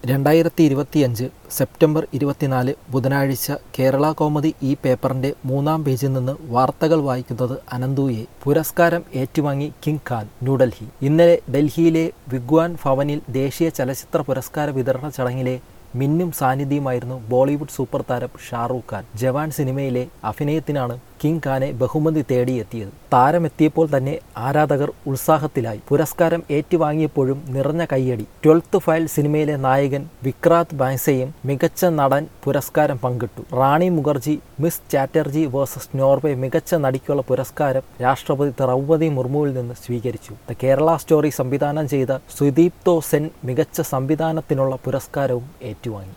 രണ്ടായിരത്തി ഇരുപത്തിയഞ്ച് സെപ്റ്റംബർ ഇരുപത്തിനാല് ബുധനാഴ്ച കേരള കോമഡി ഈ പേപ്പറിന്റെ മൂന്നാം പേജിൽ നിന്ന് വാർത്തകൾ വായിക്കുന്നത് അനന്തുയെ പുരസ്കാരം ഏറ്റുവാങ്ങി കിങ് ഖാൻ ന്യൂഡൽഹി ഇന്നലെ ഡൽഹിയിലെ വിഗ്വാൻ ഭവനിൽ ദേശീയ ചലച്ചിത്ര പുരസ്കാര വിതരണ ചടങ്ങിലെ മിന്നും സാന്നിധ്യമായിരുന്നു ബോളിവുഡ് സൂപ്പർ താരം ഷാറൂഖ് ഖാൻ ജവാൻ സിനിമയിലെ അഭിനയത്തിനാണ് കിങ് ഖാനെ ബഹുമതി തേടിയെത്തിയത് താരമെത്തിയപ്പോൾ തന്നെ ആരാധകർ ഉത്സാഹത്തിലായി പുരസ്കാരം ഏറ്റുവാങ്ങിയപ്പോഴും നിറഞ്ഞ കയ്യടി ട്വൽത്ത് ഫയൽ സിനിമയിലെ നായകൻ വിക്രാന്ത് ബാൻസയും മികച്ച നടൻ പുരസ്കാരം പങ്കിട്ടു Rani Mukherjee Mrs Chatterjee versus Norway മികച്ച നടിക്കുള്ള പുരസ്കാരം രാഷ്ട്രപതി ദ്രൗപദി മുർമുവിൽ നിന്ന് സ്വീകരിച്ചു ദ കേരള സ്റ്റോറി സംവിധാനം ചെയ്ത സുദീപ്തോ സെൻ മികച്ച സംവിധാനത്തിനുള്ള പുരസ്കാരവും ഏറ്റുവാങ്ങി